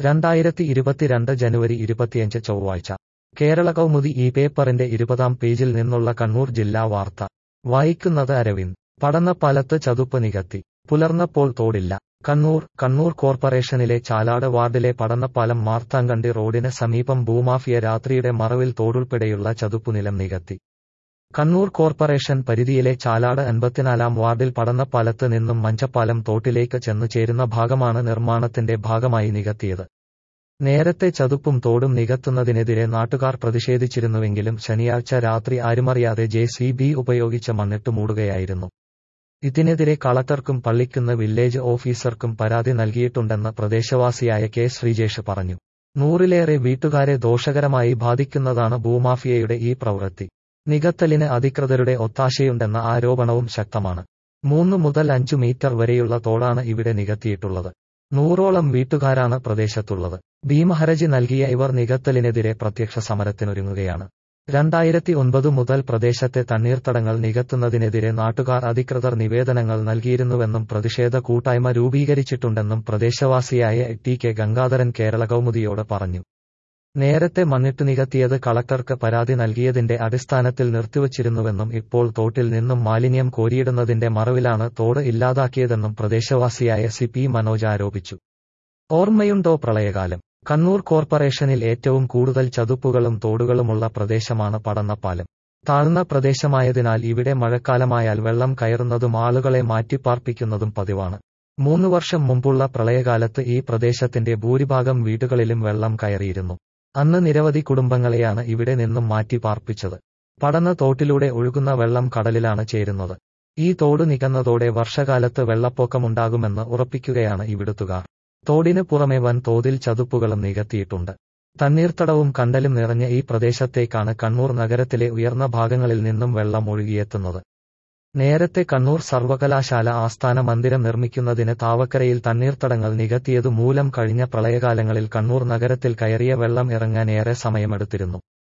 രണ്ടായിരത്തി ഇരുപത്തിരണ്ട് ജനുവരി ഇരുപത്തിയഞ്ച് ചൊവ്വാഴ്ച കേരള കൗമുദി ഈ പേപ്പറിന്റെ ഇരുപതാം പേജിൽ നിന്നുള്ള കണ്ണൂർ ജില്ലാ വാർത്ത വായിക്കുന്നത് അരവിന്ദ് പടന്നപ്പാലത്ത് ചതുപ്പ് നികത്തി പുലർന്നപ്പോൾ തോടില്ല കണ്ണൂർ കണ്ണൂർ കോർപ്പറേഷനിലെ ചാലാട് വാർഡിലെ പടന്നപ്പാലം മാർത്താങ്കണ്ടി റോഡിന് സമീപം ഭൂമാഫിയ രാത്രിയുടെ മറവിൽ തോടുൾപ്പെടെയുള്ള ചതുപ്പുനിലം നികത്തി കണ്ണൂർ കോർപ്പറേഷൻ പരിധിയിലെ ചാലാട് അൻപത്തിനാലാം വാർഡിൽ പടന്നപ്പാലത്ത് നിന്നും മഞ്ചപ്പാലം തോട്ടിലേക്ക് ചെന്നു ചേരുന്ന ഭാഗമാണ് നിർമ്മാണത്തിന്റെ ഭാഗമായി നികത്തിയത് നേരത്തെ ചതുപ്പും തോടും നികത്തുന്നതിനെതിരെ നാട്ടുകാർ പ്രതിഷേധിച്ചിരുന്നുവെങ്കിലും ശനിയാഴ്ച രാത്രി ആരുമറിയാതെ ജെ സി ബി ഉപയോഗിച്ച് മണ്ണിട്ട് മൂടുകയായിരുന്നു ഇതിനെതിരെ കളക്ടർക്കും പള്ളിക്കുന്ന് വില്ലേജ് ഓഫീസർക്കും പരാതി നൽകിയിട്ടുണ്ടെന്ന് പ്രദേശവാസിയായ കെ ശ്രീജേഷ് പറഞ്ഞു നൂറിലേറെ വീട്ടുകാരെ ദോഷകരമായി ബാധിക്കുന്നതാണ് ഭൂമാഫിയയുടെ ഈ പ്രവൃത്തി നികത്തലിന് അധികൃതരുടെ ഒത്താശയുണ്ടെന്ന ആരോപണവും ശക്തമാണ് മൂന്ന് മുതൽ അഞ്ചു മീറ്റർ വരെയുള്ള തോടാണ് ഇവിടെ നികത്തിയിട്ടുള്ളത് നൂറോളം വീട്ടുകാരാണ് പ്രദേശത്തുള്ളത് ഭീമഹരജി നൽകിയ ഇവർ നികത്തലിനെതിരെ പ്രത്യക്ഷ സമരത്തിനൊരുങ്ങുകയാണ് രണ്ടായിരത്തി ഒൻപത് മുതൽ പ്രദേശത്തെ തണ്ണീർത്തടങ്ങൾ നികത്തുന്നതിനെതിരെ നാട്ടുകാർ അധികൃതർ നിവേദനങ്ങൾ നൽകിയിരുന്നുവെന്നും പ്രതിഷേധ കൂട്ടായ്മ രൂപീകരിച്ചിട്ടുണ്ടെന്നും പ്രദേശവാസിയായ ടി കെ ഗംഗാധരൻ കേരള കൗമുദിയോട് പറഞ്ഞു നേരത്തെ മണ്ണിട്ട് നികത്തിയത് കളക്ടർക്ക് പരാതി നൽകിയതിന്റെ അടിസ്ഥാനത്തിൽ നിർത്തിവച്ചിരുന്നുവെന്നും ഇപ്പോൾ തോട്ടിൽ നിന്നും മാലിന്യം കോരിയിടുന്നതിന്റെ മറവിലാണ് തോട് ഇല്ലാതാക്കിയതെന്നും പ്രദേശവാസിയായ സി പി മനോജ് ആരോപിച്ചു ഓർമ്മയുണ്ടോ പ്രളയകാലം കണ്ണൂർ കോർപ്പറേഷനിൽ ഏറ്റവും കൂടുതൽ ചതുപ്പുകളും തോടുകളുമുള്ള പ്രദേശമാണ് പടന്നപ്പാലം താഴ്ന്ന പ്രദേശമായതിനാൽ ഇവിടെ മഴക്കാലമായാൽ വെള്ളം കയറുന്നതും ആളുകളെ മാറ്റിപ്പാർപ്പിക്കുന്നതും പതിവാണ് മൂന്ന് വർഷം മുമ്പുള്ള പ്രളയകാലത്ത് ഈ പ്രദേശത്തിന്റെ ഭൂരിഭാഗം വീടുകളിലും വെള്ളം കയറിയിരുന്നു അന്ന് നിരവധി കുടുംബങ്ങളെയാണ് ഇവിടെ നിന്നും മാറ്റി പാർപ്പിച്ചത് പടന്ന തോട്ടിലൂടെ ഒഴുകുന്ന വെള്ളം കടലിലാണ് ചേരുന്നത് ഈ തോട് നികന്നതോടെ വർഷകാലത്ത് വെള്ളപ്പൊക്കമുണ്ടാകുമെന്ന് ഉറപ്പിക്കുകയാണ് ഇവിടുത്തുകാർ തോടിന് പുറമെ വൻ തോതിൽ ചതുപ്പുകളും നികത്തിയിട്ടുണ്ട് തണ്ണീർത്തടവും കണ്ടലും നിറഞ്ഞ ഈ പ്രദേശത്തേക്കാണ് കണ്ണൂർ നഗരത്തിലെ ഉയർന്ന ഭാഗങ്ങളിൽ നിന്നും വെള്ളം ഒഴുകിയെത്തുന്നത് നേരത്തെ കണ്ണൂർ സർവകലാശാല ആസ്ഥാന മന്ദിരം നിർമ്മിക്കുന്നതിന് താവക്കരയിൽ തണ്ണീർത്തടങ്ങൾ നികത്തിയതു മൂലം കഴിഞ്ഞ പ്രളയകാലങ്ങളിൽ കണ്ണൂർ നഗരത്തിൽ കയറിയ വെള്ളം ഇറങ്ങാൻ ഏറെ സമയമെടുത്തിരുന്നു